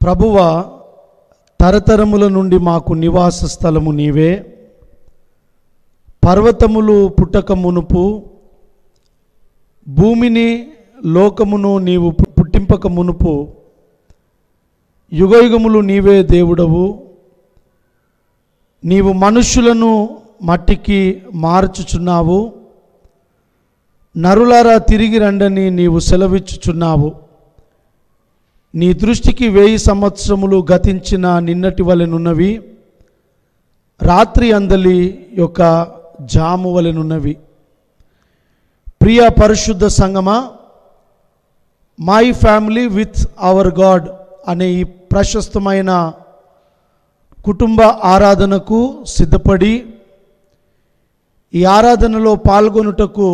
ప్రభువ తరతరముల నుండి మాకు నివాస స్థలము నీవే పర్వతములు పుట్టక మునుపు భూమిని లోకమును నీవు పు- పుట్టింపక మునుపు యుగయుగములు నీవే దేవుడవు నీవు మనుష్యులను మట్టికి మార్చుచున్నావు నరులారా తిరిగి రండని నీవు సెలవిచ్చుచున్నావు నీ దృష్టికి వెయ్యి సంవత్సరములు గతించిన నిన్నటి వలెనున్నవి రాత్రి అందలి యొక్క జాము వలెనున్నవి ప్రియ పరిశుద్ధ సంగమా my family with our God అనే ఈ ప్రశస్తమైన కుటుంబ ఆరాధనకు సిద్ధపడి ఈ ఆరాధనలో పాల్గొనుటకు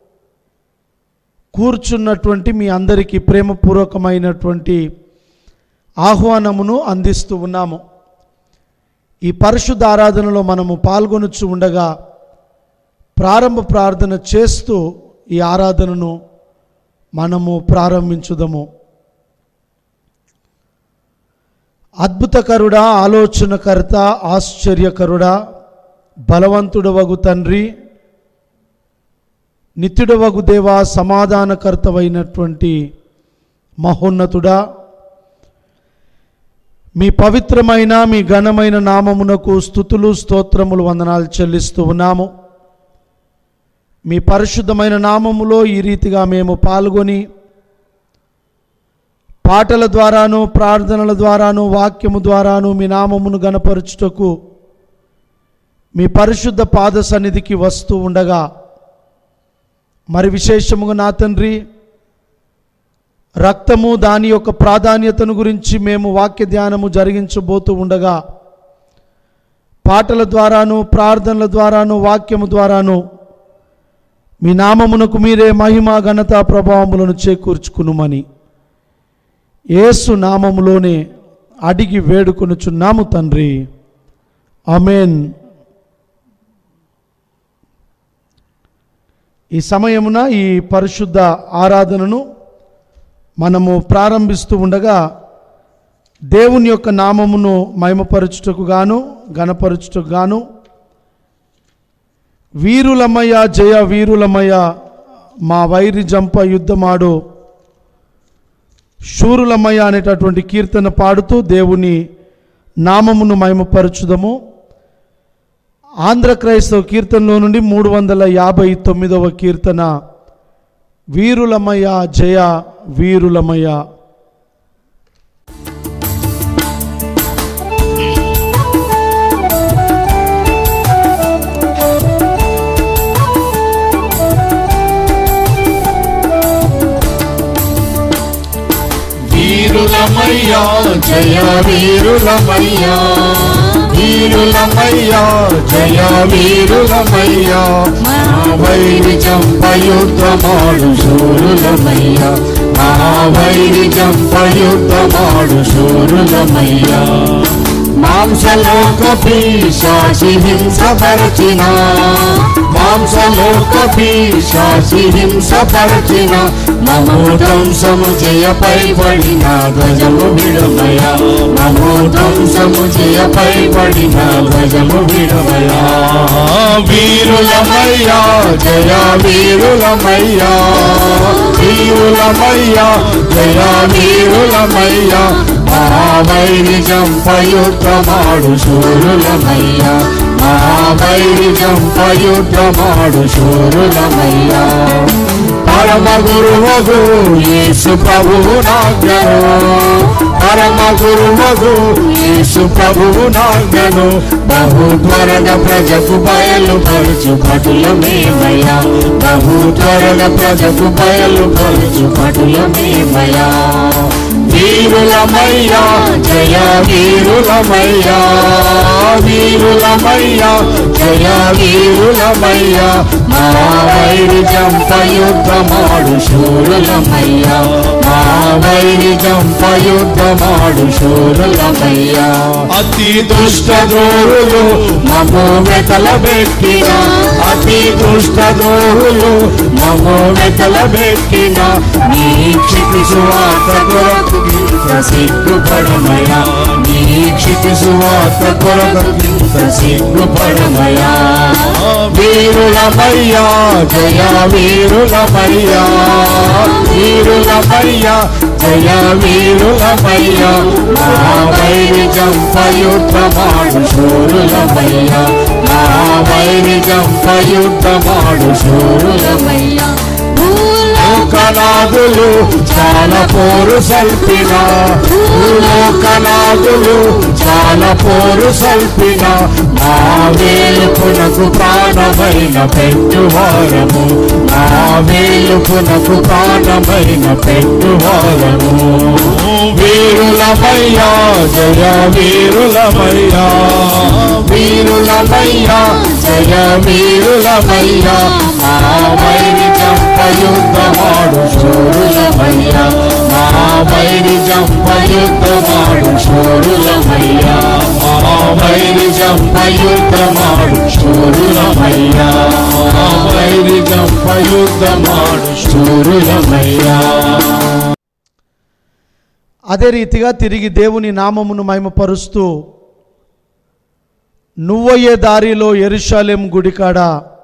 కూర్చున్నటువంటి మీ అందరికీ ప్రేమపూర్వకమైనటువంటి ఆహ్వానమును అందిస్తూ ఉన్నాము ఈ పరిశుద్ధ ఆరాధనలో మనము పాల్గొనుచు ఉండగా ప్రారంభ ప్రార్థన చేస్తూ ఈ ఆరాధనను మనము ప్రారంభించుదము అద్భుతకరుడా ఆలోచనకర్త ఆశ్చర్యకరుడా బలవంతుడవగు తండ్రి నిత్యుడవగు దేవా సమాధానకర్తవైనటువంటి మహోన్నతుడా మీ పవిత్రమైన మీ ఘనమైన నామమునకు స్థుతులు స్తోత్రములు వందనాలు చెల్లిస్తూ ఉన్నాము మీ పరిశుద్ధమైన నామములో ఈ రీతిగా మేము పాల్గొని పాటల ద్వారాను ప్రార్థనల ద్వారాను వాక్యము ద్వారాను మీ నామమును గనపరచుటకు మీ పరిశుద్ధ పాద సన్నిధికి వస్తూ ఉండగా మరి విశేషముగా నా తండ్రి రక్తము దాని యొక్క ప్రాధాన్యతను గురించి మేము వాక్య ధ్యానము జరిగించబోతూ ఉండగా పాటల ద్వారాను ప్రార్థనల ద్వారాను వాక్యము ద్వారాను మీ నామమునకు మీరే మహిమ ఘనత ప్రభావములను చేకూర్చుకునుమని యేసు నామములోనే అడిగి వేడుకొనుచున్నాము తండ్రి ఆమెన్ ఈ సమయమున ఈ పరిశుద్ధ ఆరాధనను మనము ప్రారంభిస్తూ ఉండగా దేవుని యొక్క నామమును మహిమపరచుటకు గాను గణపరచుటకు గాను వీరులమయ జయ వీరులమయ మా వైరి జంప యుద్ధమాడు శూరులమయ అనేటటువంటి కీర్తన పాడుతూ దేవుని నామమును మహిమపరచుదము ఆంధ్ర క్రైస్తవ కీర్తనలో నుండి మూడు వందల యాభై తొమ్మిదవ కీర్తన వీరులమయ జయ వీరులమయ వీరులమయ్యా జయ వీరులమయ్యా వీరులమయ్యా జయ వీరులమయ్యా మా వైరి చంపయుద్ధమాడు శూరులమయ్యా మా వైరి చంపయుద్ధమాడు శూరులమయ్యా మాంసలోక పీశాసి హింసపరచిన మాంసలోక పీశాసి హింసపరచిన మమోదంసము జయపై పడిన ధ్వజము విడమయ మమోదంసము జయపై పడిన ధ్వజము విడమయ వీరులమయ్యా జయ వీరులమయ్యా వీరులమయ్యా జయ వీరులమయ్యా మహావైరి చంపయుద్ధమాడు శూరులమయ్యా మహావైరి చంపయుద్ధమాడు శూరులమయ్యా పరమ గురువగు యేసు ప్రభువు నాజ్ఞను పరమ గురువగు యేసు ప్రభువు నాజ్ఞను బహు త్వరగా ప్రజకు బయలు పరుచు పటుల మేమయ్యా బహు త్వరగా ప్రజకు బయలు పరుచు పటుల మేమయ్యా వీరులమయ్యా జయ వీరులమయ్యా వీరులమయ్యా జయ వీరులమయ్యా మా వైరి చంపయుద్ధమాడు శూరులమయ్యా మా వైరి చంపయుద్ధమాడు శూరులమయ్యా అతి దుష్ట ద్రోహులు మమో వెతల పెట్టిన అతి దుష్ట ద్రోహులు మమో వెతల పెట్టిన నీ క్షితి సువార్త కొరకు సిగ్గుప సిగ్గుపడమయా నీ క్షితి సువార్త కొరకింత సిగ్గుపడమయా వీరులమయ్యా జయ వీరులమయ్యా వీరులమయ్యా జయ వీరులమయ్యా మా వైరిజం పయుద్ధమాడు శూరులమయ్యా మా వైరిజం పయుద్ధమాడు శూరులమయ్యా లోకనాథులు చాలా పోరు సల్పిన లోకనాథులు చాలా పోరు సల్పిన మా వేలుపునకు ప్రాణమైన పెట్టువారము మా వేలుపునకు ప్రాణమైన పెట్టువారము వీరులమయ్యా జయ వీరులమయ్యా వీరులమయ్యా జయ వీరులమయ్యా మా వైరి చంపయుద్ధమాడు శూరులమయ్యా మా వైరి చంపయుద్ధమాడు శూరులమయ్యా మా వైరి చంపయుద్ధమాడు శూరులమయ్యా మా వైరి చంపయుద్ధమాడు శూరులమయ్యా అదే రీతిగా తిరిగి దేవుని నామమును మహిమపరుస్తూ నువ్వయ్యే దారిలో ఎరుషాలేం గుడికాడ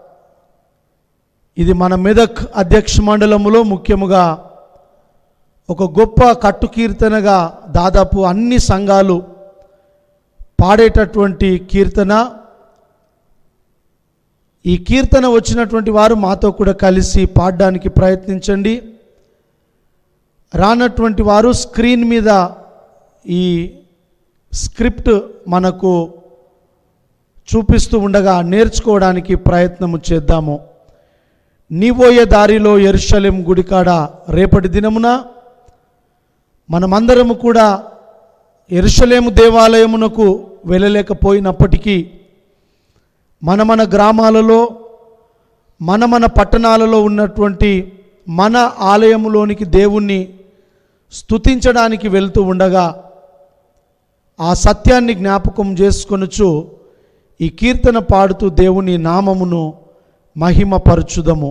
ఇది మన మెదక్ అధ్యక్ష మండలములో ముఖ్యముగా ఒక గొప్ప కట్టు కీర్తనగా దాదాపు అన్ని సంఘాలు పాడేటటువంటి కీర్తన ఈ కీర్తన వచ్చినటువంటి వారు మాతో కూడా కలిసి పాడడానికి ప్రయత్నించండి రానటువంటి వారు స్క్రీన్ మీద ఈ స్క్రిప్ట్ మనకు చూపిస్తూ ఉండగా నేర్చుకోవడానికి ప్రయత్నము చేద్దాము నీవోయే దారిలో ఎరుషలేం గుడికాడ రేపటి దినమున మనమందరము కూడా ఎరుషలేము దేవాలయమునకు వెళ్ళలేకపోయినప్పటికీ మన మన గ్రామాలలో మన మన పట్టణాలలో ఉన్నటువంటి మన ఆలయములోనికి దేవుణ్ణి స్తుతించడానికి వెళ్తూ ఉండగా ఆ సత్యాన్ని జ్ఞాపకం చేసుకొనుచు ఈ కీర్తన పాడుతూ దేవుని నామమును మహిమపరచుదము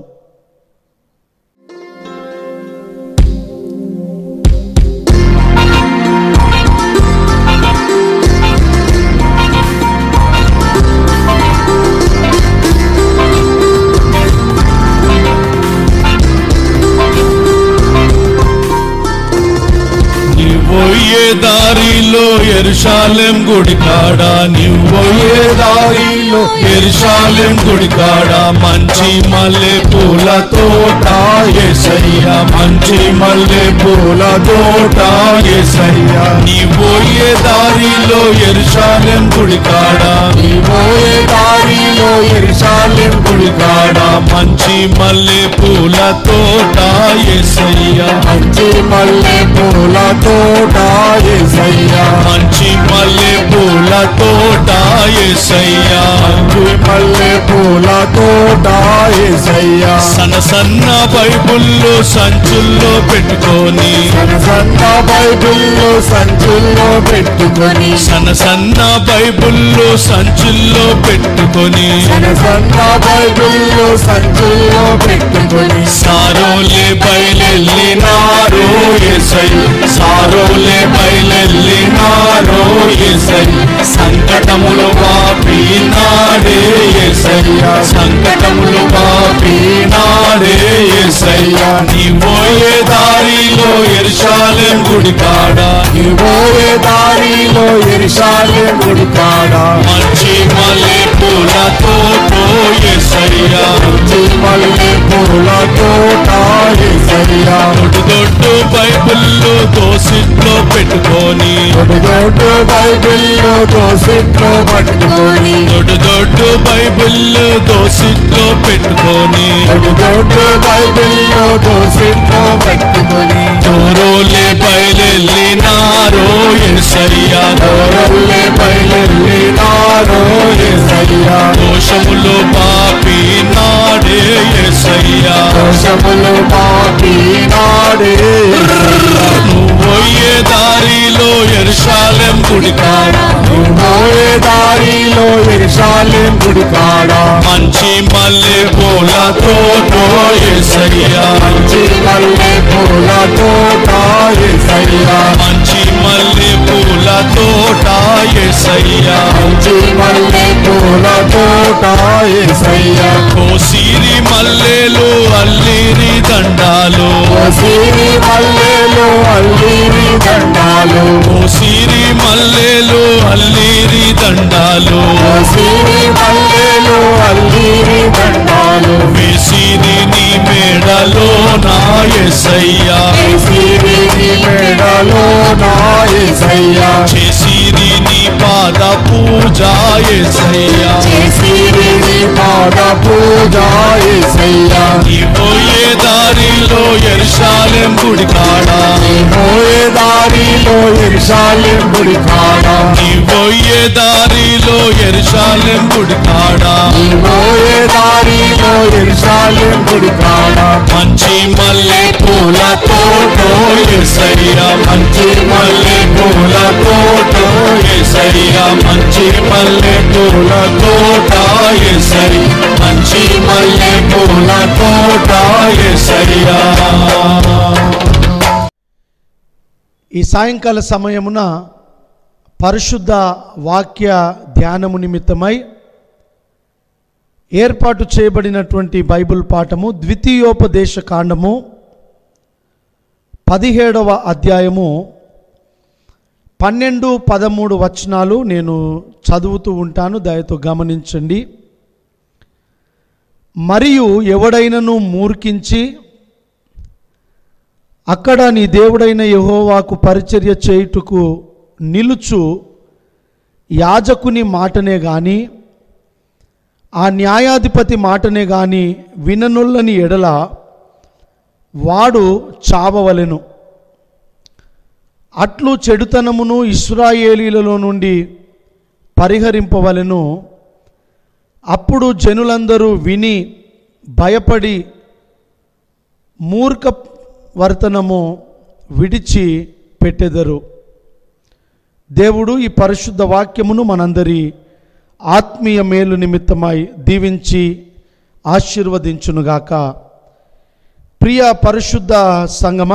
నీవోయే దారిలో ఎరుషాలెం గుడి కాడ నీవోయే దారిలో ఎరుషాలెం గుడి కాడ మంచి మల్లె పూల తోట ఎసయ్య మంచి మల్లె పూల తోట ఎసయ్య నీవోయే దారిలో ఎరుషాలెం గుడి కాడ నీవోయే దారిలో ఎరుషాలేం గుడి కాడ మంచి మల్లె పూల తోట ఎసయ్య మంచి మల్లె పూల తోట ఏసయ్యా మంచి మల్లె పూల తోట ఎసయ్యా మంచి మల్లె పూల తోట ఏసయ్యా సన్న సన్న బైబుల్లో సంచుల్లో పెట్టుకొని సన్న సన్న బైబిల్లో సంచుల్లో పెట్టుకొని సన్న సన్న బైబుల్లో సంచుల్లో పెట్టుకొని సన్న సన్న బైబిల్లో సంచుల్లో పెట్టుకొని సారోలే బయలెళ్ళినారో ఎసై సారోలే బయలెళ్ళినారో ఎసై సంకటములు పాపినాడే ఎసయ్య సంకటములు పాపినాడే ఎసయ్య నీవోయే దారిలో ఎరుషాలెం గుడి కాడ నీవోయే దారిలో ఎరుషాలేం గుడి కాడ మంచి మల్లె పూల తోటో ఎసయ్య మంచి మల్లె పూల తోట ఏసయ్యా దొడ్డు దొడ్డు బైబిల్లో దోసిట్లో పెట్టుకొని దొడ్డు దొడ్డు బైబిల్లో దోసిట్లో పట్టుకొని దొడ్డు దొడ్డు బైబిల్లో దోసిట్లో పెట్టుకొని దొడ్డు దొడ్డు బైబిల్లో దోసిట్లో పట్టుకొని దూరోలే బయలెళ్ళినారో ఎసయ్యా దూరల్లే బయలెళ్ళినారో ఏసయ్యా దోషములు పాపి నాడే ఎసయ్యా దోషములు పాపి నాడే నువ్వొయ్యే దారిలో ఎరుషాలెం గుడి కాడ నువ్వోయే దారిలో ఎరుషాలేం గుడి కాడ మంచి మల్లె పూల తోటో ఎసయ్యా మంచి మల్లె పూల తోట ఏసయ్యా మంచి మల్లె పూల ఏసయ్యా మంచి మల్లె పూల తోట ఏసయ్యా కోసిరి మల్లెలు అల్లిరి దండాలు సిరి మల్లెలు అల్లిరి దండాలు కోసిరి మల్లెలు అల్లిరి దండాలు సిరి మల్లెలు అల్లిరి దండాలు వేసిరి నీ మేడలో నా ఎసయ్యా సిరి మెడలో నా ఏసయ్యా చేసిరి నీ పాద పూజ ఎసయ్యా సిరి పాద పూజ ఏసయ్యా నీ పోయే దారిలో ఎరుషాలెం గుడి కాడా పోయే దారిలో ఇర్షాలిం గుడి కాడ నీ పోయే దారిలో ఎరుషాలెం గుడి కాడా పోయే దారిలో ఇర్షాలిం గుడి కాడ మంచి మల్లె పూల తోటో ఎసయ్యా మంచి మల్లె పూల తోటో ఎసయ్యా మంచి మల్లె పూల తోట ఎసరి మంచి మల్లె పూల తోట ఎసయ్యా ఈ సాయంకాల సమయమున పరిశుద్ధ వాక్య ధ్యానము నిమిత్తమై ఏర్పాటు చేయబడినటువంటి బైబిల్ పాఠము ద్వితీయోపదేశ కాండము పదిహేడవ అధ్యాయము పన్నెండు పదమూడు వచనాలు నేను చదువుతూ ఉంటాను దయతో గమనించండి మరియు ఎవడైనను మూర్ఖించి అక్కడ నీ దేవుడైన యెహోవాకు పరిచర్య చేయుటకు నిలుచు యాజకుని మాటనే గాని ఆ న్యాయాధిపతి మాటనే గాని విననుల్లని ఎడల వాడు చావవలెను అట్లు చెడుతనమును ఇస్రాయేలీలలో నుండి పరిహరింపవలెను అప్పుడు జనులందరూ విని భయపడి మూర్ఖ వర్తనము విడిచి పెట్టెదరు దేవుడు ఈ పరిశుద్ధ వాక్యమును మనందరి ఆత్మీయ మేలు నిమిత్తమై దీవించి ఆశీర్వదించునుగాక ప్రియ పరిశుద్ధ సంగమా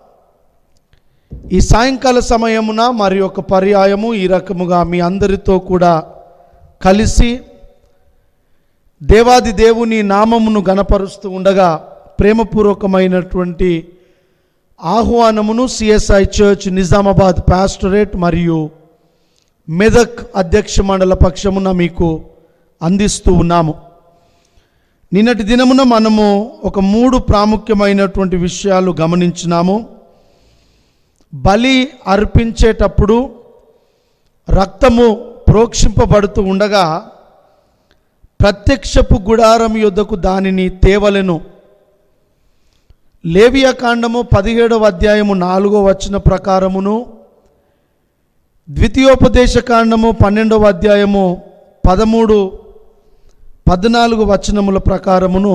ఈ సాయంకాల సమయమున మరి ఒక పర్యాయము ఈ రకముగా మీ అందరితో కూడా కలిసి దేవాది దేవుని నామమును గణపరుస్తూ ఉండగా ప్రేమపూర్వకమైనటువంటి ఆహ్వానమును సిఎస్ఐ చర్చ్ నిజామాబాద్ పాస్టరేట్ మరియు మెదక్ అధ్యక్ష మండల పక్షమున మీకు అందిస్తూ ఉన్నాము నిన్నటి దినమున మనము ఒక మూడు ప్రాముఖ్యమైనటువంటి విషయాలు గమనించినాము బలి అర్పించేటప్పుడు రక్తము ప్రోక్షింపబడుతూ ఉండగా ప్రత్యక్షపు గుడారం యొద్దకు దానిని తేవలెను లేవియా కాండము పదిహేడవ అధ్యాయము నాలుగో వచన ప్రకారమును ద్వితీయోపదేశ కాండము పన్నెండవ అధ్యాయము పదమూడు పద్నాలుగు వచనముల ప్రకారమును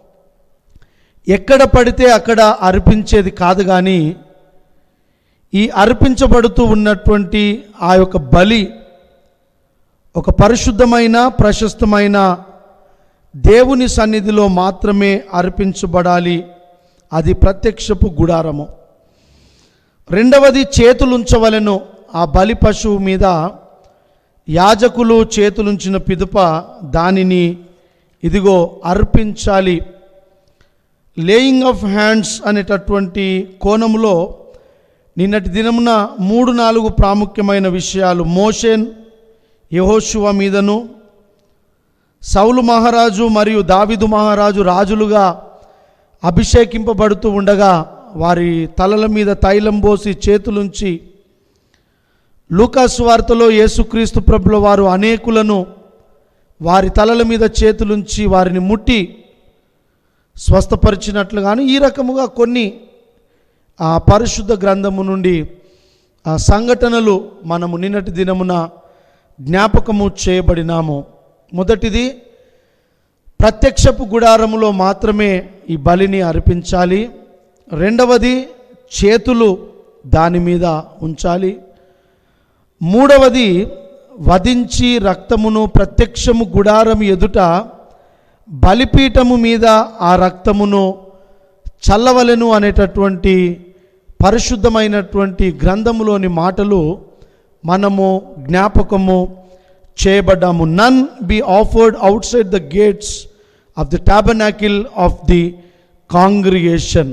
ఎక్కడ పడితే అక్కడ అర్పించేది కాదు కానీ ఈ అర్పించబడుతూ ఉన్నటువంటి ఆ యొక్క బలి ఒక పరిశుద్ధమైన ప్రశస్తమైన దేవుని సన్నిధిలో మాత్రమే అర్పించబడాలి అది ప్రత్యక్షపు గుడారము రెండవది చేతులుంచవలెను ఆ బలి పశువు మీద యాజకులు చేతులుంచిన పిదుప దానిని ఇదిగో అర్పించాలి లేయింగ్ ఆఫ్ హ్యాండ్స్ అనేటటువంటి కోణంలో నిన్నటి దినమున మూడు నాలుగు ప్రాముఖ్యమైన విషయాలు మోషేన్ యహోశువ మీదను సౌలు మహారాజు మరియు దావిదు మహారాజు రాజులుగా అభిషేకింపబడుతూ ఉండగా వారి తలల మీద తైలం పోసి చేతులుంచి లూకాసు వార్తలో యేసుక్రీస్తు ప్రభుల వారు అనేకులను వారి తలల మీద చేతులుంచి వారిని ముట్టి స్వస్థపరిచినట్లుగాను ఈ రకముగా కొన్ని ఆ పరిశుద్ధ గ్రంథము నుండి ఆ సంఘటనలు మనము నిన్నటి దినమున జ్ఞాపకము చేయబడినాము మొదటిది ప్రత్యక్షపు గుడారములో మాత్రమే ఈ బలిని అర్పించాలి రెండవది చేతులు దాని మీద ఉంచాలి మూడవది వధించి రక్తమును ప్రత్యక్షము గుడారం ఎదుట బలిపీఠము మీద ఆ రక్తమును చల్లవలెను అనేటటువంటి పరిశుద్ధమైనటువంటి గ్రంథములోని మాటలు మనము జ్ఞాపకము చేయబడ్డాము none be offered outside the gates of the tabernacle of the congregation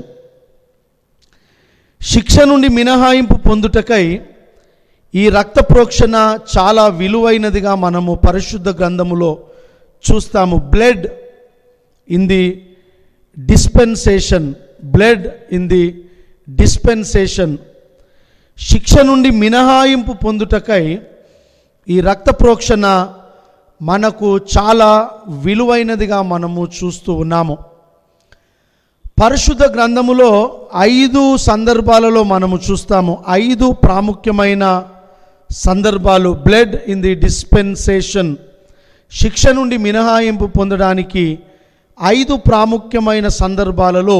శిక్ష నుండి మినహాయింపు పొందుటకై ఈ రక్త ప్రోక్షణ చాలా విలువైనదిగా మనము పరిశుద్ధ గ్రంథములో చూస్తాము blood in the dispensation blood in the dispensation శిక్ష నుండి మినహాయింపు పొందుటకై ఈ రక్త ప్రోక్షణ మనకు చాలా విలువైనదిగా మనము చూస్తూ ఉన్నాము పరిశుద్ధ గ్రంథములో ఐదు సందర్భాలలో మనము చూస్తాము ఐదు ప్రాముఖ్యమైన సందర్భాలు బ్లడ్ ఇన్ ది డిస్పెన్సేషన్ శిక్ష నుండి మినహాయింపు పొందడానికి ఐదు ప్రాముఖ్యమైన సందర్భాలలో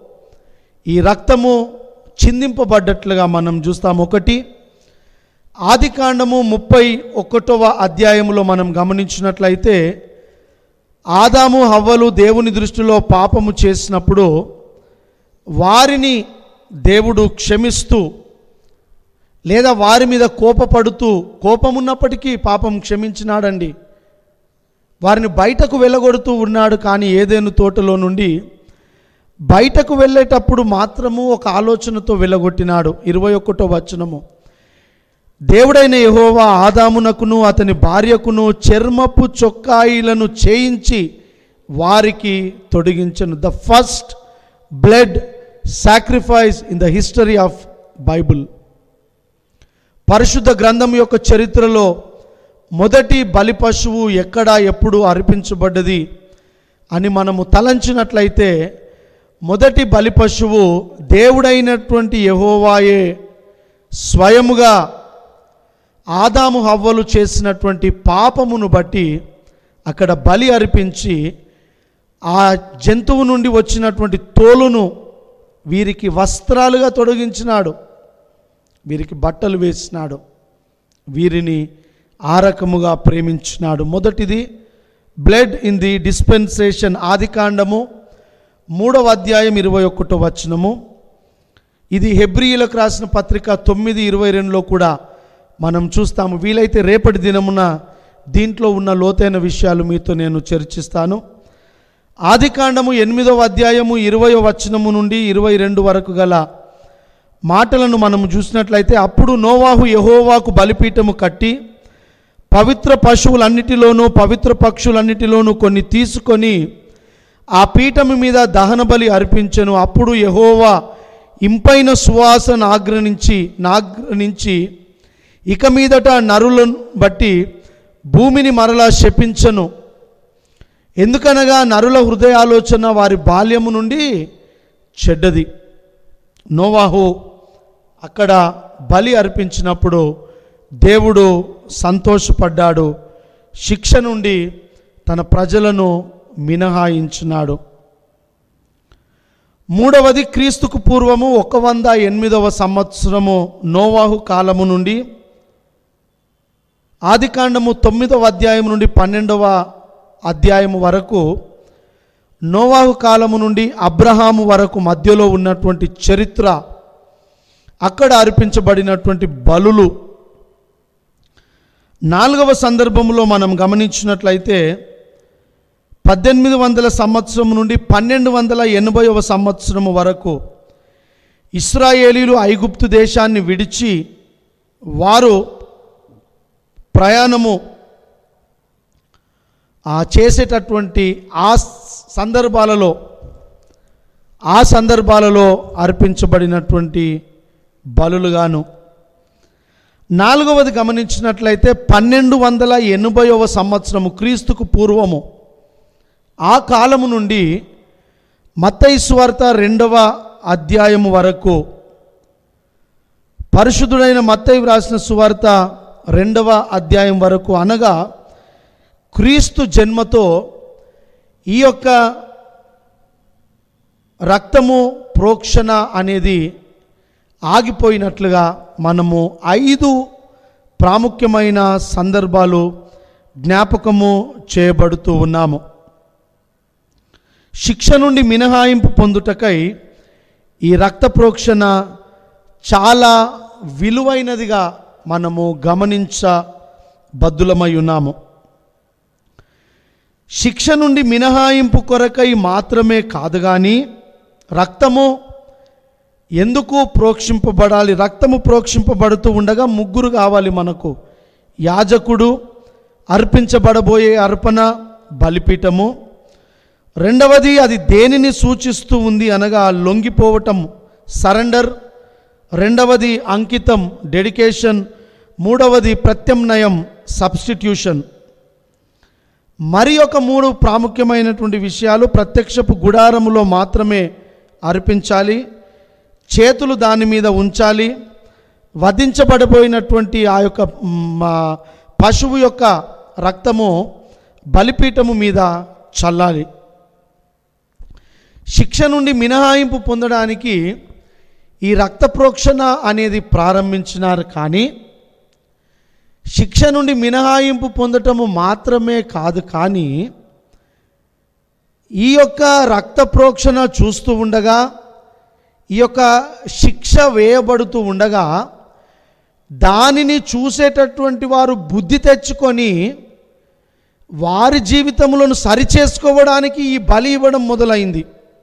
ఈ రక్తము చిందింపబడ్డట్లుగా మనం చూస్తాం ఒకటి ఆదికాండము ముప్పై ఒకటవ అధ్యాయములో మనం గమనించినట్లయితే ఆదాము హవ్వలు దేవుని దృష్టిలో పాపము చేసినప్పుడు వారిని దేవుడు క్షమిస్తూ లేదా వారి మీద కోపపడుతూ కోపమున్నప్పటికీ పాపం క్షమించినాడండి వారిని బయటకు వెళ్ళగొడుతూ ఉన్నాడు కానీ ఏదేను తోటలో నుండి బయటకు వెళ్ళేటప్పుడు మాత్రము ఒక ఆలోచనతో వెళ్ళగొట్టినాడు ఇరవై ఒకటో వచనము దేవుడైన యెహోవా ఆదామునకును అతని భార్యకును చర్మపు చొక్కాయిలను చేయించి వారికి తొడిగించను the first blood sacrifice in the history of Bible పరిశుద్ధ గ్రంథం యొక్క చరిత్రలో మొదటి బలి పశువు ఎక్కడ ఎప్పుడు అర్పించబడ్డది అని మనము తలంచినట్లయితే మొదటి బలి పశువు దేవుడైనటువంటి యెహోవాయే స్వయముగా ఆదాము హవ్వలు చేసినటువంటి పాపమును బట్టి అక్కడ బలి అర్పించి ఆ జంతువు నుండి వచ్చినటువంటి తోలును వీరికి వస్త్రాలుగా తొలగించినాడు వీరికి బట్టలు వేసినాడు వీరిని ఆ రకముగా ప్రేమించినాడు మొదటిది బ్లడ్ ఇన్ ది డిస్పెన్సేషన్ ఆదికాండము మూడవ అధ్యాయం ఇరవై ఒకటో వచనము ఇది హెబ్రియులకు రాసిన పత్రిక తొమ్మిది ఇరవై రెండులో కూడా మనం చూస్తాము వీలైతే రేపటి దినమున దీంట్లో ఉన్న లోతైన విషయాలు మీతో నేను చర్చిస్తాను ఆదికాండము ఎనిమిదవ అధ్యాయము ఇరవయో వచనము నుండి ఇరవై రెండు వరకు గల మాటలను మనం చూసినట్లయితే అప్పుడు నోవాహు యహోవాకు బలిపీఠము కట్టి పవిత్ర పశువులన్నిటిలోనూ పవిత్ర పక్షులన్నిటిలోనూ కొన్ని తీసుకొని ఆ పీఠము మీద దహన బలి అర్పించెను అప్పుడు యహోవా ఇంపైన సువాసన ఆగ్రహించి నాగ్రహించి ఇక మీదట నరులను బట్టి భూమిని మరలా శపించను ఎందుకనగా నరుల హృదయాలోచన వారి బాల్యము నుండి చెడ్డది నోవాహు అక్కడ బలి అర్పించినప్పుడు దేవుడు సంతోషపడ్డాడు శిక్ష నుండి తన ప్రజలను మినహాయించినాడు మూడవది క్రీస్తుకు పూర్వము ఒక వంద ఎనిమిదవ సంవత్సరము నోవాహు కాలము నుండి ఆదికాండము తొమ్మిదవ అధ్యాయం నుండి పన్నెండవ అధ్యాయము వరకు నోవాహు కాలము నుండి అబ్రహాము వరకు మధ్యలో ఉన్నటువంటి చరిత్ర అక్కడ అర్పించబడినటువంటి బలులు నాలుగవ సందర్భంలో మనం గమనించినట్లయితే పద్దెనిమిది వందల సంవత్సరం నుండి పన్నెండు వందల ఎనభైవ సంవత్సరం వరకు ఇస్రాయేలీలు ఐగుప్తు దేశాన్ని విడిచి వారు ప్రయాణము ఆ చేసేటటువంటి ఆ సందర్భాలలో ఆ సందర్భాలలో అర్పించబడినటువంటి బలులుగాను నాలుగవది గమనించినట్లయితే పన్నెండు వందల ఎనభైవ సంవత్సరము క్రీస్తుకు పూర్వము ఆ కాలము నుండి మత్తయి సువార్త రెండవ అధ్యాయము వరకు పరిశుద్ధుడైన మత్తయి వ్రాసిన సువార్త రెండవ అధ్యాయం వరకు అనగా క్రీస్తు జన్మతో ఈ యొక్క రక్తము ప్రోక్షణ అనేది ఆగిపోయినట్లుగా మనము ఐదు ప్రాముఖ్యమైన సందర్భాలు జ్ఞాపకము చేయబడుతూ ఉన్నాము శిక్ష నుండి మినహాయింపు పొందుటకై ఈ రక్త ప్రోక్షణ చాలా విలువైనదిగా మనము గమనించ బద్దులమై ఉన్నాము శిక్ష నుండి మినహాయింపు కొరకై మాత్రమే కాదు కానీ రక్తము ఎందుకు ప్రోక్షింపబడాలి రక్తము ప్రోక్షింపబడుతూ ఉండగా ముగ్గురు కావాలి మనకు యాజకుడు అర్పించబడబోయే అర్పణ బలిపీఠము రెండవది అది దేనిని సూచిస్తూ ఉంది అనగా లొంగిపోవటం సరెండర్ రెండవది అంకితం డెడికేషన్ మూడవది ప్రత్యామ్నాయం సబ్స్టిట్యూషన్ మరి ఒక మూడు ప్రాముఖ్యమైనటువంటి విషయాలు ప్రత్యక్షపు గుడారములో మాత్రమే అర్పించాలి చేతులు దాని మీద ఉంచాలి వధించబడిపోయినటువంటి ఆ యొక్క మ్, ఆ, పశువు యొక్క రక్తము బలిపీఠము మీద చల్లాలి శిక్ష నుండి మినహాయింపు పొందడానికి ఈ రక్త ప్రోక్షణ అనేది ప్రారంభించినారు కానీ శిక్ష నుండి మినహాయింపు పొందటము మాత్రమే కాదు కానీ ఈ యొక్క రక్త ప్రోక్షణ చూస్తూ ఉండగా ఈ యొక్క శిక్ష వేయబడుతూ ఉండగా దానిని చూసేటటువంటి వారు బుద్ధి తెచ్చుకొని వారి జీవితములను సరిచేసుకోవడానికి ఈ బలి ఇవ్వడం మొదలైంది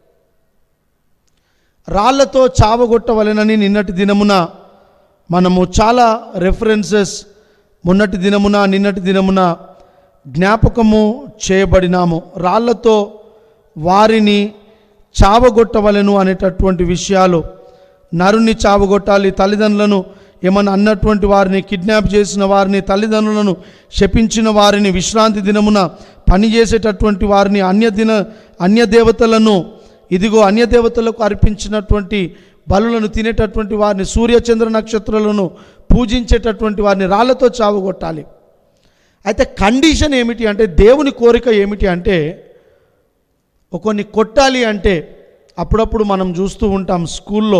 రాళ్లతో చావగొట్టవలెనని నిన్నటి దినమున మనము చాలా రెఫరెన్సెస్ మొన్నటి దినమున నిన్నటి దినమున జ్ఞాపకము చేయబడినాము రాళ్లతో వారిని చావగొట్టవలెను అనేటటువంటి విషయాలు నరుని చావగొట్టాలి తల్లిదండ్రులను ఏమన్నా అన్నటువంటి వారిని కిడ్నాప్ చేసిన వారిని తల్లిదండ్రులను శపించిన వారిని విశ్రాంతి దినమున పనిచేసేటటువంటి వారిని అన్య దిన అన్య దేవతలను ఇదిగో అన్య దేవతలకు అర్పించినటువంటి బలులను తినేటటువంటి వారిని సూర్యచంద్ర నక్షత్రాలను పూజించేటటువంటి వారిని రాళ్లతో చావగొట్టాలి అయితే కండిషన్ ఏమిటి అంటే దేవుని కోరిక ఏమిటి అంటే కొన్ని కొట్టాలి అంటే అప్పుడప్పుడు మనం చూస్తూ ఉంటాం స్కూల్లో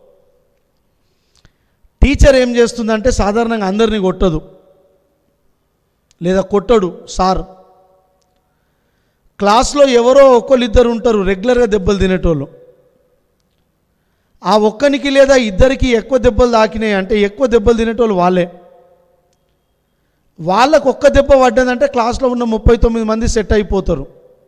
టీచర్ ఏం చేస్తుందంటే సాధారణంగా అందరినీ కొట్టదు లేదా కొట్టడు సార్ క్లాస్లో ఎవరో ఒకళ్ళిద్దరు ఉంటారు రెగ్యులర్గా దెబ్బలు తినేటోళ్ళు ఆ ఒక్కనికి లేదా ఇద్దరికి ఎక్కువ దెబ్బలు తాకినాయి అంటే ఎక్కువ దెబ్బలు తినేటోళ్ళు వాళ్ళే వాళ్ళకు ఒక్క దెబ్బ పడ్డదంటే క్లాస్లో ఉన్న ముప్పై తొమ్మిది మంది సెట్ అయిపోతారు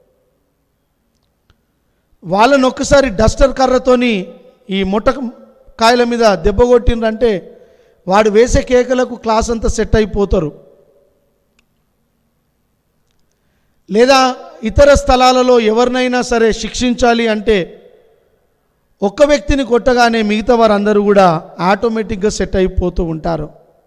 వాళ్ళని ఒక్కసారి డస్టర్ కర్రతోని ఈ ముట్ట కాయల మీద దెబ్బ కొట్టిండ్రంటే వాడు వేసే కేకలకు క్లాస్ అంతా సెట్ అయిపోతారు లేదా ఇతర స్థలాలలో ఎవరినైనా సరే శిక్షించాలి అంటే ఒక్క వ్యక్తిని కొట్టగానే మిగతా వారందరూ కూడా ఆటోమేటిక్గా సెట్ అయిపోతూ ఉంటారు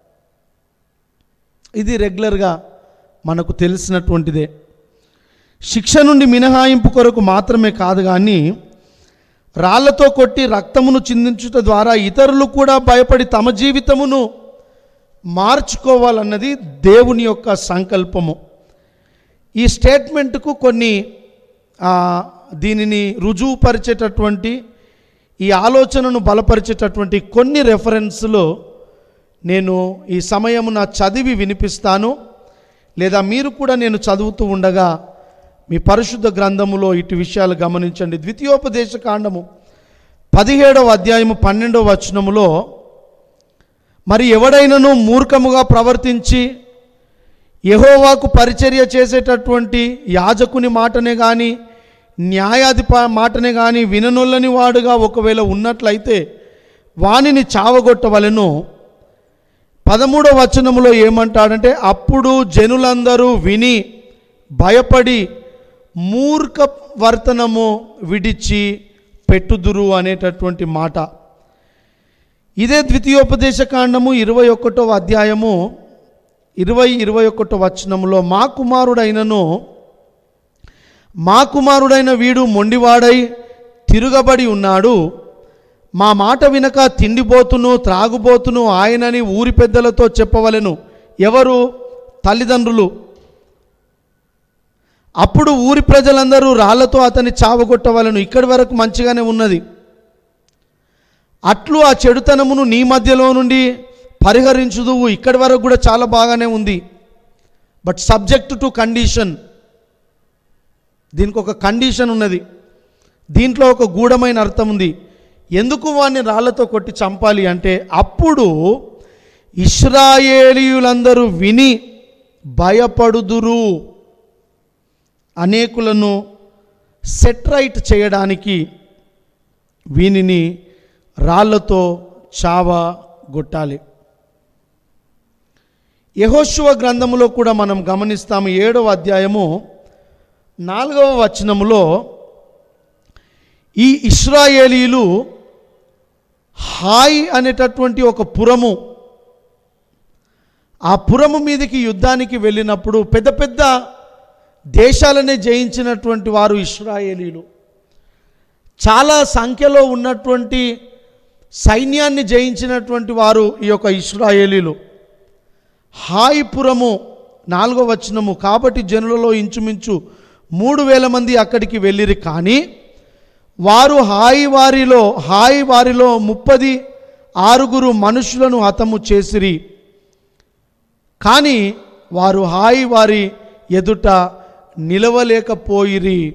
ఇది రెగ్యులర్గా మనకు తెలిసినటువంటిదే శిక్ష నుండి మినహాయింపు కొరకు మాత్రమే కాదు కానీ రాళ్లతో కొట్టి రక్తమును చిందించుట ద్వారా ఇతరులు కూడా భయపడి తమ జీవితమును మార్చుకోవాలన్నది దేవుని యొక్క సంకల్పము ఈ స్టేట్మెంట్కు కొన్ని ఆ, దీనిని రుజువుపరిచేటటువంటి ఈ ఆలోచనను బలపరిచేటటువంటి కొన్ని రెఫరెన్స్లు నేను ఈ సమయమున చదివి వినిపిస్తాను లేదా మీరు కూడా నేను చదువుతూ ఉండగా మీ పరిశుద్ధ గ్రంథములో ఇటు విషయాలు గమనించండి ద్వితీయోపదేశ కాండము పదిహేడవ అధ్యాయము పన్నెండవ వచనములో మరి ఎవడైనను మూర్ఖముగా ప్రవర్తించి యహోవాకు పరిచర్య చేసేటటువంటి యాజకుని మాటనే కానీ న్యాయాధిప మాటనే కానీ విననొల్లని వాడుగా ఒకవేళ ఉన్నట్లయితే వానిని చావగొట్టవలెను పదమూడవ వచనములో ఏమంటాడంటే అప్పుడు జనులందరూ విని భయపడి మూర్ఖ వర్తనము విడిచి పెట్టుదురు అనేటటువంటి మాట ఇదే ద్వితీయోపదేశ కాండము ఇరవై ఒకటో అధ్యాయము ఇరవై ఇరవై ఒకటో వచనములో మా కుమారుడైనను మా కుమారుడైన వీడు మొండివాడై తిరుగబడి ఉన్నాడు మా మాట వినక తిండిపోతును త్రాగుబోతును ఆయనని ఊరి పెద్దలతో చెప్పవలెను ఎవరు తల్లిదండ్రులు అప్పుడు ఊరి ప్రజలందరూ రాళ్లతో అతన్ని చావగొట్టవలను ఇక్కడి వరకు మంచిగానే ఉన్నది అట్లు ఆ చెడుతనమును నీ మధ్యలో నుండి పరిహరించుదువు ఇక్కడి వరకు కూడా చాలా బాగానే ఉంది బట్ సబ్జెక్ట్ టు కండిషన్ దీనికి ఒక కండిషన్ ఉన్నది దీంట్లో ఒక గూఢమైన అర్థం ఉంది ఎందుకు వాడిని రాళ్లతో కొట్టి చంపాలి అంటే అప్పుడు ఇస్రాయేలీయులందరూ విని భయపడుదురు అనేకులను సెట్రైట్ చేయడానికి వీనిని రాళ్లతో చావగొట్టాలి యహోశువ గ్రంథములో కూడా మనం గమనిస్తాము ఏడవ అధ్యాయము నాలుగవ వచనములో ఈ ఇస్రాయేలీలు హాయ్ అనేటటువంటి ఒక పురము ఆ పురము మీదకి యుద్ధానికి వెళ్ళినప్పుడు పెద్ద పెద్ద దేశాలనే జయించినటువంటి వారు ఇస్రాయేలీలు చాలా సంఖ్యలో ఉన్నటువంటి సైన్యాన్ని జయించినటువంటి వారు ఈ యొక్క ఇస్రాయేలీలు హాయిపురము నాలుగో వచనము కాబట్టి జనులలో ఇంచుమించు మూడు వేల మంది అక్కడికి వెళ్ళిరి కానీ వారు హాయి వారిలో హాయి వారిలో ముప్పది ఆరుగురు మనుషులను హతము చేసిరి కానీ వారు హాయి వారి ఎదుట నిలవలేకపోయిరి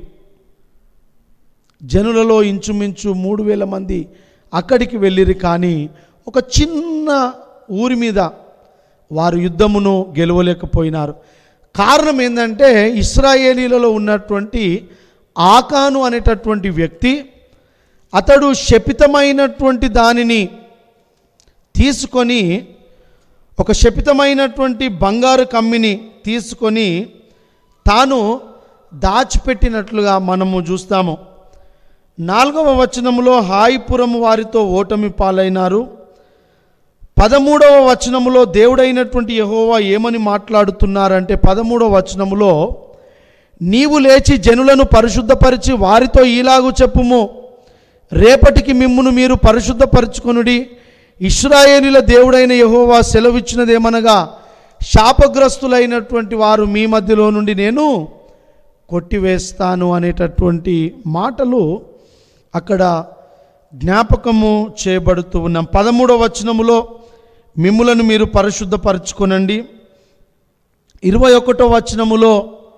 జనులలో ఇంచుమించు మూడు వేల మంది అక్కడికి వెళ్ళిరి కానీ ఒక చిన్న ఊరి మీద వారు యుద్ధమును గెలవలేకపోయినారు కారణం ఏంటంటే ఇస్రాయేలీలలో ఉన్నటువంటి ఆకాను అనేటటువంటి వ్యక్తి అతడు శపితమైనటువంటి దానిని తీసుకొని ఒక శపితమైనటువంటి బంగారు కమ్మిని తీసుకొని తాను దాచిపెట్టినట్లుగా మనము చూస్తాము నాలుగవ వచనములో హాయిపురము వారితో ఓటమి పాలైనారు పదమూడవ వచనములో దేవుడైనటువంటి యహోవా ఏమని మాట్లాడుతున్నారంటే పదమూడవ వచనములో నీవు లేచి జనులను పరిశుద్ధపరిచి వారితో ఈలాగు చెప్పుము రేపటికి మిమ్మును మీరు పరిశుద్ధపరచుకొనుడి ఇస్రాయేలీల దేవుడైన యహోవా సెలవిచ్చినదేమనగా శాపగ్రస్తులైనటువంటి వారు మీ మధ్యలో నుండి నేను కొట్టివేస్తాను అనేటటువంటి మాటలు అక్కడ జ్ఞాపకము చేయబడుతూ ఉన్నాం పదమూడవ వచనములో మిమ్ములను మీరు పరిశుద్ధపరచుకొనండి ఇరవై ఒకటో వచనములో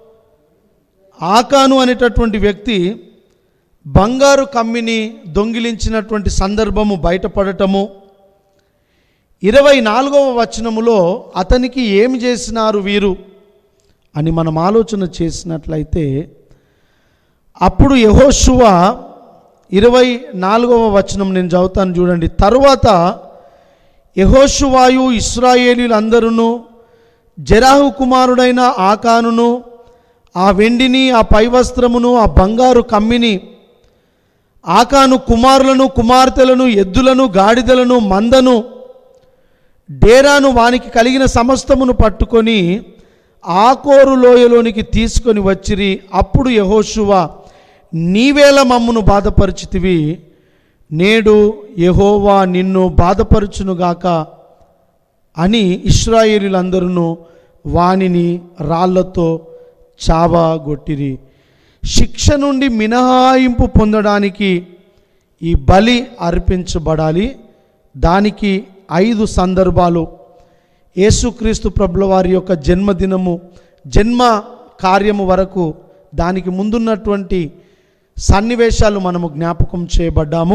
ఆకాను అనేటటువంటి వ్యక్తి బంగారు కమ్మిని దొంగిలించినటువంటి సందర్భము బయటపడటము ఇరవై నాలుగవ వచనములో అతనికి ఏమి చేసినారు వీరు అని మనం ఆలోచన చేసినట్లయితే అప్పుడు యహోశువ ఇరవై నాలుగవ వచనం నేను చదువుతాను చూడండి తరువాత యహోశువాయు ఇస్రాయేలీలందరూ జరాహు కుమారుడైన ఆకానును ఆ వెండిని ఆ పై వస్త్రమును ఆ బంగారు కమ్మిని ఆకాను కుమారులను కుమార్తెలను ఎద్దులను గాడిదలను మందను డేరాను వానికి కలిగిన సమస్తమును పట్టుకొని ఆకోరు లోయలోనికి తీసుకొని వచ్చిరి అప్పుడు యహోశువ నీవేల మమ్మును బాధపరిచితివి నేడు యహోవా నిన్ను బాధపరచునుగాక అని ఇస్రాయేలీలందరూ వానిని రాళ్లతో చావగొట్టిరి శిక్ష నుండి మినహాయింపు పొందడానికి ఈ బలి అర్పించబడాలి దానికి ఐదు సందర్భాలు యేసుక్రీస్తు ప్రభుల వారి యొక్క జన్మదినము జన్మ కార్యము వరకు దానికి ముందున్నటువంటి సన్నివేశాలు మనము జ్ఞాపకం చేయబడ్డాము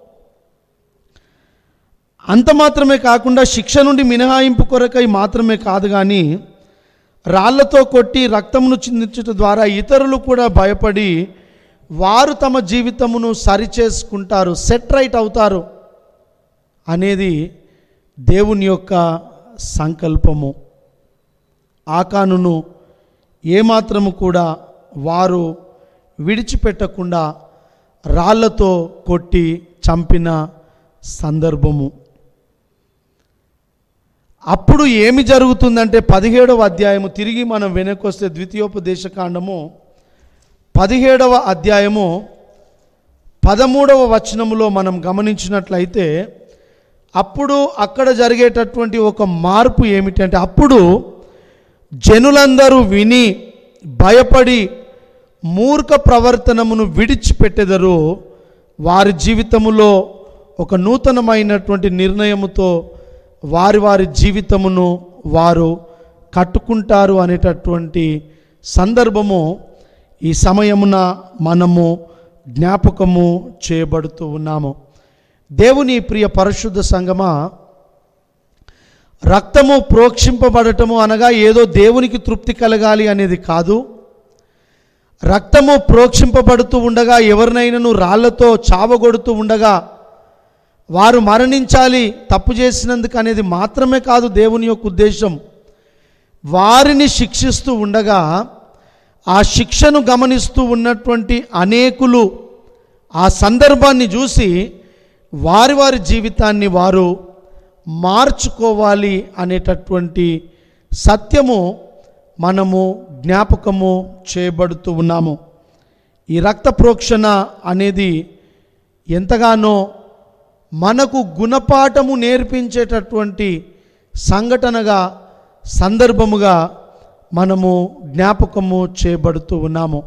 అంత మాత్రమే కాకుండా శిక్ష నుండి మినహాయింపు కొరకై మాత్రమే కాదు కానీ రాళ్లతో కొట్టి రక్తమును చిందించట ద్వారా ఇతరులు కూడా భయపడి వారు తమ జీవితమును సరిచేసుకుంటారు సెట్ రైట్ అవుతారు అనేది దేవుని యొక్క సంకల్పము ఆకానును ఏమాత్రము కూడా వారు విడిచిపెట్టకుండా రాళ్లతో కొట్టి చంపిన సందర్భము అప్పుడు ఏమి జరుగుతుందంటే పదిహేడవ అధ్యాయము తిరిగి మనం వెనకొస్తే ద్వితీయోపదేశ కాండము పదిహేడవ అధ్యాయము పదమూడవ వచనములో మనం గమనించినట్లయితే అప్పుడు అక్కడ జరిగేటటువంటి ఒక మార్పు ఏమిటంటే అప్పుడు జనులందరూ విని భయపడి మూర్ఖ ప్రవర్తనమును విడిచిపెట్టెదరు వారి జీవితములో ఒక నూతనమైనటువంటి నిర్ణయముతో వారి వారి జీవితమును వారు కట్టుకుంటారు అనేటటువంటి సందర్భము ఈ సమయమున మనము జ్ఞాపకము చేయబడుతూ ఉన్నాము దేవుని ప్రియ పరిశుద్ధ సంగమా రక్తము ప్రోక్షింపబడటము అనగా ఏదో దేవునికి తృప్తి కలగాలి అనేది కాదు రక్తము ప్రోక్షింపబడుతూ ఉండగా ఎవరినైనాను రాళ్లతో చావగొడుతూ ఉండగా వారు మరణించాలి తప్పు చేసినందుకు అనేది మాత్రమే కాదు దేవుని యొక్క ఉద్దేశం వారిని శిక్షిస్తూ ఉండగా ఆ శిక్షను గమనిస్తూ ఉన్నటువంటి అనేకులు ఆ సందర్భాన్ని చూసి వారి వారి జీవితాన్ని వారు మార్చుకోవాలి అనేటటువంటి సత్యము మనము జ్ఞాపకము చేయబడుతూ ఉన్నాము ఈ రక్త ప్రోక్షణ అనేది ఎంతగానో మనకు గుణపాఠము నేర్పించేటటువంటి సంఘటనగా సందర్భముగా మనము జ్ఞాపకము చేయబడుతూ ఉన్నాము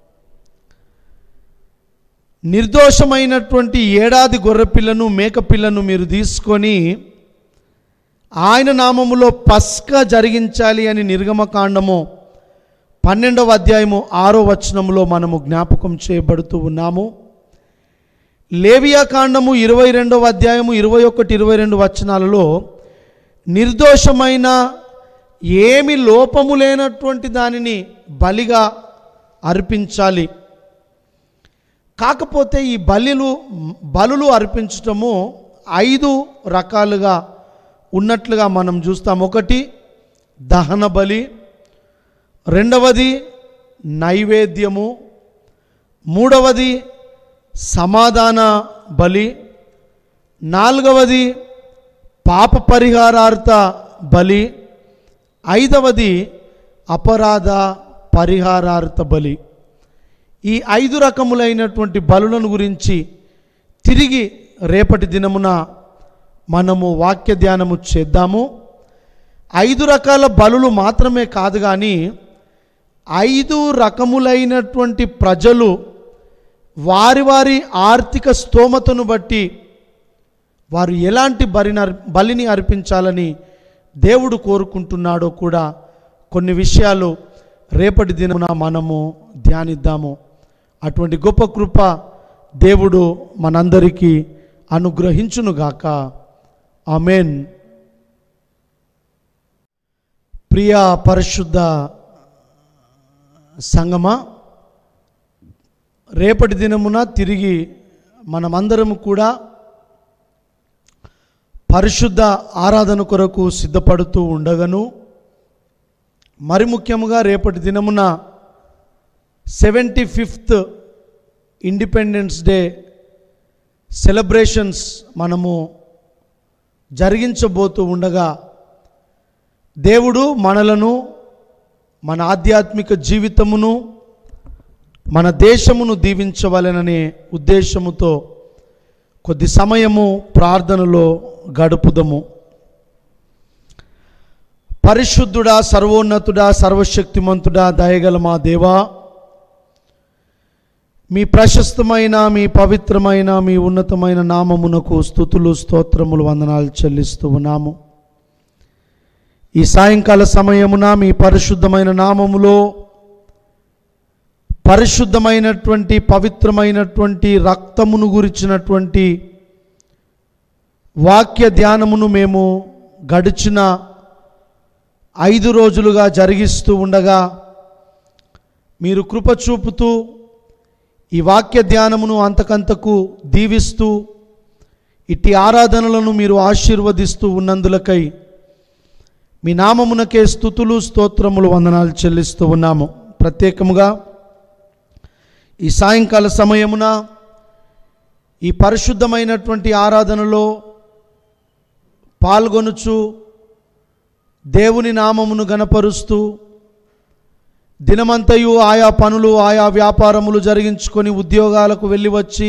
నిర్దోషమైనటువంటి ఏడాది గొర్రెపిల్లను మేకపిల్లను మీరు తీసుకొని ఆయన నామములో పస్క జరిగించాలి అని నిర్గమకాండము పన్నెండవ అధ్యాయము ఆరో వచనములో మనము జ్ఞాపకం చేయబడుతూ ఉన్నాము లేవియా కాండము ఇరవై రెండవ అధ్యాయము ఇరవై ఒకటి ఇరవై రెండు వచనాలలో నిర్దోషమైన ఏమి లోపము లేనటువంటి దానిని బలిగా అర్పించాలి కాకపోతే ఈ బలిలు బలులు అర్పించటము ఐదు రకాలుగా ఉన్నట్లుగా మనం చూస్తాం ఒకటి దహన బలి రెండవది నైవేద్యము మూడవది సమాధాన బలి నాలుగవది పాప పరిహారార్థ బలి ఐదవది అపరాధ పరిహారార్థ బలి ఈ ఐదు రకములైనటువంటి బలులను గురించి తిరిగి రేపటి దినమున మనము వాక్య ధ్యానము చేద్దాము ఐదు రకాల బలులు మాత్రమే కాదు కానీ ఐదు రకములైనటువంటి ప్రజలు వారి వారి ఆర్థిక స్తోమతను బట్టి వారు ఎలాంటి బలిని అర్- బలిని అర్పించాలని దేవుడు కోరుకుంటున్నాడో కూడా కొన్ని విషయాలు రేపటి దినమున మనము ధ్యానిద్దాము అటువంటి గొప్ప కృప దేవుడు మనందరికీ అనుగ్రహించునుగాక ఆమెన్ ప్రియ పరిశుద్ధ సంగమా రేపటి దినమున తిరిగి మనమందరము కూడా పరిశుద్ధ ఆరాధన కొరకు సిద్ధపడుతూ ఉండగను మరి ముఖ్యముగా రేపటి దినమున seventy fifth independence day celebrations మనము జరిగించబోతూ ఉండగా దేవుడు మనలను మన ఆధ్యాత్మిక జీవితమును మన దేశమును దీవించవలెననే ఉద్దేశముతో కొద్ది సమయము ప్రార్థనలో గడుపుదము పరిశుద్ధుడా సర్వోన్నతుడా సర్వశక్తిమంతుడా దయగల మా దేవా మీ ప్రశస్తమైన మీ పవిత్రమైన మీ ఉన్నతమైన నామమునకు స్థుతులు స్తోత్రములు వందనాలు చెల్లిస్తూ ఉన్నాము ఈ సాయంకాల సమయమున మీ పరిశుద్ధమైన నామములో పరిశుద్ధమైనటువంటి పవిత్రమైనటువంటి రక్తమును గురించినటువంటి వాక్య ధ్యానమును మేము గడిచిన ఐదు రోజులుగా జరిగిస్తూ ఉండగా మీరు కృప చూపుతూ ఈ వాక్య ధ్యానమును అంతకంతకు దీవిస్తూ ఇట్టి ఆరాధనలను మీరు ఆశీర్వదిస్తూ ఉన్నందులకై మీ నామమునకే స్థుతులు స్తోత్రములు వందనాలు చెల్లిస్తూ ఉన్నాము ప్రత్యేకముగా ఈ సాయంకాల సమయమున ఈ పరిశుద్ధమైనటువంటి ఆరాధనలో పాల్గొనుచు దేవుని నామమును గనపరుస్తూ దినమంతయు ఆయా పనులు ఆయా వ్యాపారములు జరిగించుకొని ఉద్యోగాలకు వెళ్ళి వచ్చి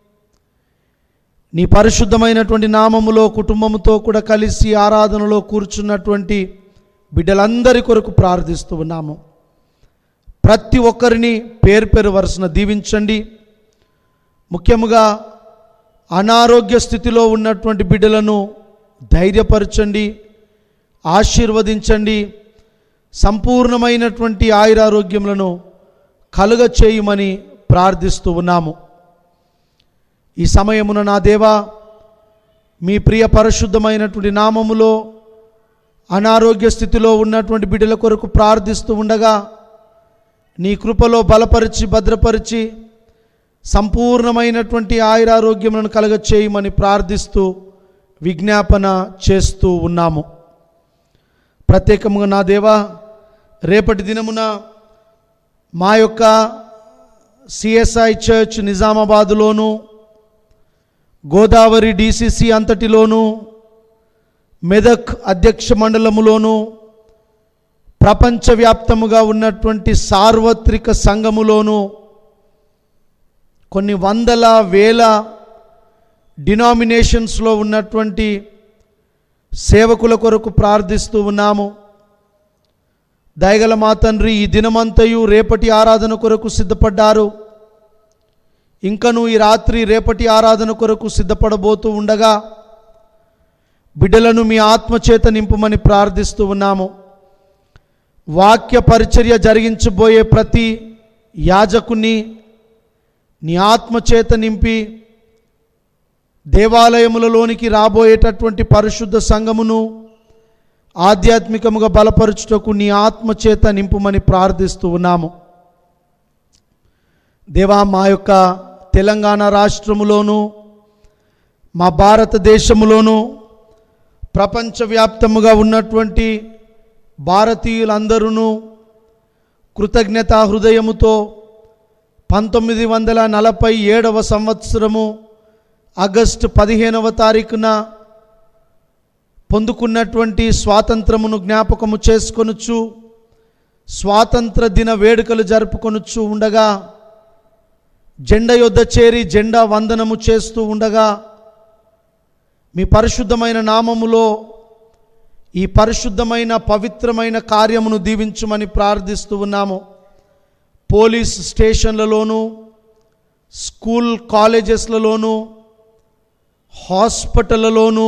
నీ పరిశుద్ధమైనటువంటి నామములో కుటుంబముతో కూడా కలిసి ఆరాధనలో కూర్చున్నటువంటి బిడ్డలందరి కొరకు ప్రార్థిస్తూ ఉన్నాము ప్రతి ఒక్కరిని పేరు పేరు వరుసన దీవించండి ముఖ్యముగా అనారోగ్య స్థితిలో ఉన్నటువంటి బిడ్డలను ధైర్యపరచండి ఆశీర్వదించండి సంపూర్ణమైనటువంటి ఆయురారోగ్యములను కలుగ చేయమని ప్రార్థిస్తూ ఉన్నాము ఈ సమయమున నా దేవా మీ ప్రియ పరిశుద్ధమైనటువంటి నామములో అనారోగ్య స్థితిలో ఉన్నటువంటి బిడ్డల కొరకు ప్రార్థిస్తూ ఉండగా నీ కృపలో బలపరిచి భద్రపరిచి సంపూర్ణమైనటువంటి ఆయురారోగ్యములను కలగ చేయమని ప్రార్థిస్తూ విజ్ఞాపన చేస్తూ ఉన్నాము ప్రత్యేకంగా నా దేవా రేపటి దినమున మా యొక్క సిఎస్ఐ చర్చ్ నిజామాబాదులోను గోదావరి డిసిసి అంతటిలోను మెదక్ అధ్యక్ష మండలములోను ప్రపంచవ్యాప్తముగా ఉన్నటువంటి సార్వత్రిక సంఘములోను కొన్ని వందల వేల డినామినేషన్స్లో ఉన్నటువంటి సేవకుల కొరకు ప్రార్థిస్తూ ఉన్నాము దయగల మా తండ్రి ఈ దినమంతయు రేపటి ఆరాధన కొరకు సిద్ధపడ్డారు ఇంకను ఈ రాత్రి రేపటి ఆరాధన కొరకు సిద్ధపడబోతూ ఉండగా బిడ్డలను మీ ఆత్మచేత నింపుమని ప్రార్థిస్తూ ఉన్నాము వాక్య పరిచర్య జరిగించబోయే ప్రతి యాజకుని నీ ఆత్మచేత నింపి దేవాలయములలోనికి రాబోయేటటువంటి పరిశుద్ధ సంఘమును ఆధ్యాత్మికముగా బలపరచుటకు నీ ఆత్మచేత నింపుమని ప్రార్థిస్తూ ఉన్నాము దేవా మా యొక్క తెలంగాణ రాష్ట్రములోను మా భారతదేశములోను ప్రపంచవ్యాప్తముగా ఉన్నటువంటి భారతీయులందరూ కృతజ్ఞతా హృదయముతో పంతొమ్మిది వందల నలభై ఏడవ సంవత్సరము ఆగస్టు పదిహేనవ తారీఖున పొందుకున్నటువంటి స్వాతంత్రమును జ్ఞాపకము చేసుకొనుచు స్వాతంత్ర దిన వేడుకలు జరుపుకొనుచు ఉండగా జెండ యొద్ద చేరి జెండా వందనము చేస్తూ ఉండగా మీ పరిశుద్ధమైన నామములో ఈ పరిశుద్ధమైన పవిత్రమైన కార్యమును దీవించుమని ప్రార్థిస్తూ ఉన్నాము పోలీస్ స్టేషన్లలోనూ స్కూల్ కాలేజెస్లలోనూ హాస్పిటళ్ళలోనూ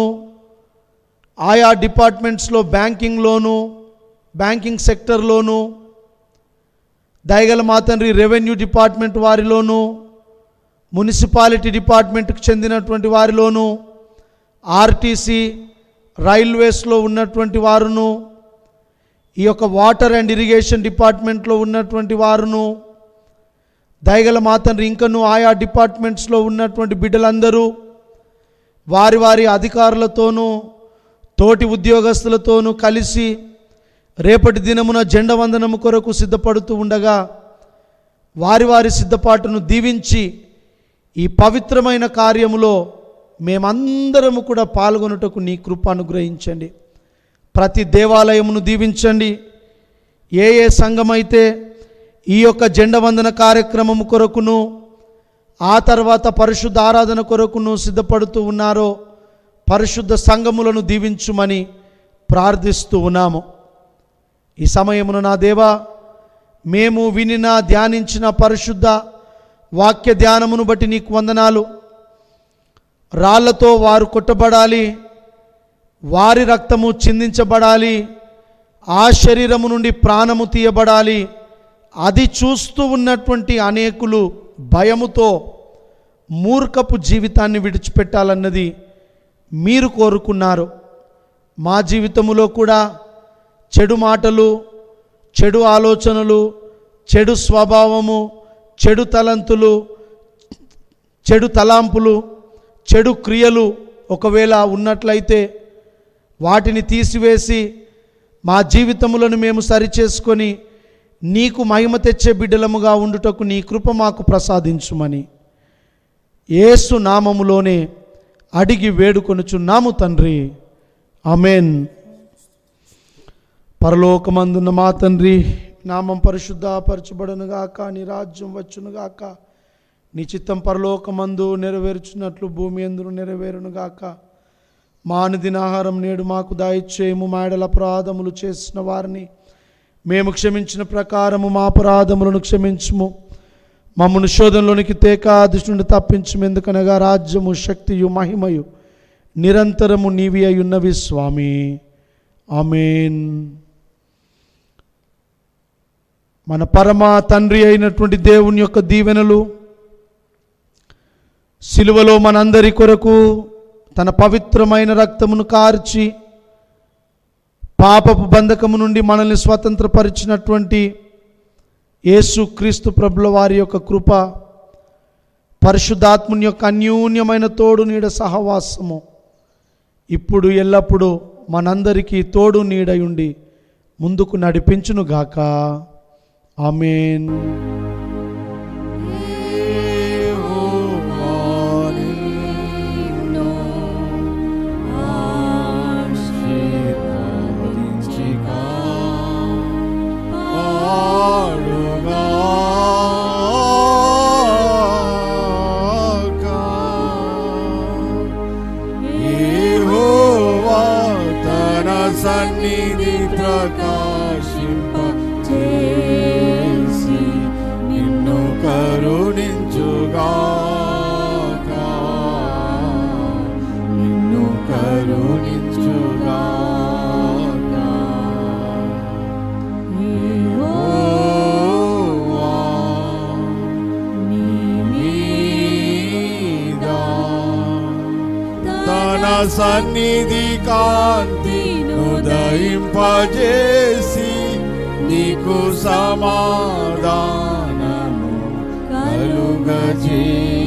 ఆయా డిపార్ట్మెంట్స్లో బ్యాంకింగ్లోనూ బ్యాంకింగ్ సెక్టర్లోనూ దయగల మా తండ్రి రెవెన్యూ డిపార్ట్మెంట్ వారిలోనూ మున్సిపాలిటీ డిపార్ట్మెంట్కి చెందినటువంటి వారిలోనూ ఆర్టీసీ రైల్వేస్లో ఉన్నటువంటి వారును ఈ యొక్క వాటర్ అండ్ ఇరిగేషన్ డిపార్ట్మెంట్లో ఉన్నటువంటి వారును దయగల మా తండ్రి ఇంకను ఆయా డిపార్ట్మెంట్స్లో ఉన్నటువంటి బిడ్డలందరూ వారి వారి అధికారులతోనూ తోటి ఉద్యోగస్తులతోనూ కలిసి రేపటి దినమున జెండ వందనము కొరకు సిద్ధపడుతూ ఉండగా వారి వారి సిద్ధపాటును దీవించి ఈ పవిత్రమైన కార్యములో మేమందరము కూడా పాల్గొనుటకు నీ కృప అనుగ్రహించండి ప్రతి దేవాలయమును దీవించండి ఏ ఏ సంఘమైతే ఈ యొక్క జెండ వందన కార్యక్రమము కొరకును ఆ తర్వాత పరిశుద్ధ ఆరాధన కొరకును సిద్ధపడుతూ ఉన్నారో పరిశుద్ధ సంఘములను దీవించుమని ప్రార్థిస్తూ ఉన్నాము ఈ సమయమున నా దేవా మేము వినిన ధ్యానించిన పరిశుద్ధ వాక్య ధ్యానమును బట్టి నీకు వందనాలు రాళ్లతో వారు కొట్టబడాలి వారి రక్తము చిందించబడాలి ఆ శరీరము నుండి ప్రాణము తీయబడాలి అది చూస్తూ ఉన్నటువంటి అనేకులు భయముతో మూర్ఖపు జీవితాన్ని విడిచిపెట్టాలన్నది మీరు కోరుకున్నారు మా జీవితములో కూడా చెడు మాటలు చెడు ఆలోచనలు చెడు స్వభావము చెడు తలంతులు చెడు తలాంపులు చెడు క్రియలు ఒకవేళ ఉన్నట్లయితే వాటిని తీసివేసి మా జీవితములను మేము సరిచేసుకొని నీకు మహిమ తెచ్చే బిడ్డలముగా ఉండుటకు నీ కృప మాకు ప్రసాదించుమని యేసు నామములోనే అడిగి వేడుకొనుచున్నాము తండ్రి అమేన్ పరలోకమందున్న మా తండ్రి నామం పరిశుద్ధపరచబడునుగాక నీ రాజ్యం వచ్చునుగాక నీ చిత్తం పరలోకమందు నెరవేర్చున్నట్లు భూమి ఎందును నెరవేరునుగాక మా మానుదినాహారం నేడు మాకు దాయిచ్చేయము మాడల అపరాధములు చేసిన వారిని మేము క్షమించిన ప్రకారము మా అపరాధములను క్షమించుము మమ్మను శోధనలోనికి తేక దుష్టుని తప్పించుము ఎందుకనగా రాజ్యము శక్తియు మహిమయు నిరంతరము నీవి అయి ఉన్నవి స్వామి ఆమెన్ మన పరమ తండ్రి అయినటువంటి దేవుని యొక్క దీవెనలు సిలువలో మనందరి కొరకు తన పవిత్రమైన రక్తమును కార్చి పాపపు బంధకము నుండి మనల్ని స్వతంత్రపరిచినటువంటి యేసు క్రీస్తు ప్రభుల వారి యొక్క కృప పరిశుద్ధాత్ముని యొక్క అన్యూన్యమైన తోడు నీడ సహవాసము ఇప్పుడు ఎల్లప్పుడూ మనందరికీ తోడు నీడయుండి ముందుకు నడిపించునుగాక ఆమెన్ సన్నిధి ప్రకాశింప చేసి నిన్ను కరుణించుగాక నిన్ను కరుణించుగాక యెహోవా మీద తన సన్నిధి కాంతిను దయింపజేసి నీకు సమాధానము కలుగజే